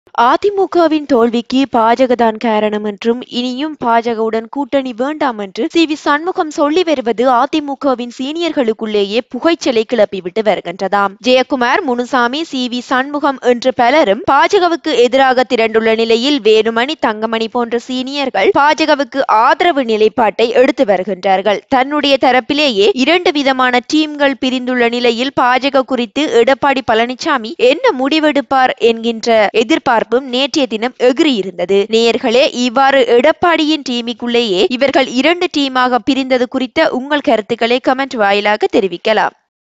அதிமுகவின் தோல்விக்கு பாஜகதான் காரணம் என்றும் இனியும் பாஜகவுடன் கூட்டணி வேண்டாம் என்று சி வி சண்முகம் சொல்லி வருவது அதிமுகவின் சீனியர்களுக்குள்ளேயே புகைச்சலை கிளப்பிவிட்டு வருகின்றதாம் ஜெயக்குமார் முனுசாமி சி வி சண்முகம் என்று பலரும் பாஜகவுக்கு எதிராக திரண்டுள்ள நிலையில் வேலுமணி தங்கமணி போன்ற சீனியர்கள் பாஜகவுக்கு ஆதரவு நிலைப்பாட்டை எடுத்து வருகின்றார்கள் தன்னுடைய தரப்பிலேயே இரண்டு விதமான டீம்கள் பிரிந்துள்ள நிலையில் பாஜக குறித்து எடப்பாடி பழனிசாமி என்ன முடிவெடுப்பார் என்கின்ற எதிர்பார்ப்பும் நேற்றைய தினம் எகிறியிருந்தது நேயர்களே இவ்வாறு எடப்பாடியின் டீமுக்குள்ளேயே இவர்கள் இரண்டு டீமாக பிரிந்தது குறித்த உங்கள் கருத்துக்களை கமெண்ட் வாயிலாக தெரிவிக்கலாம்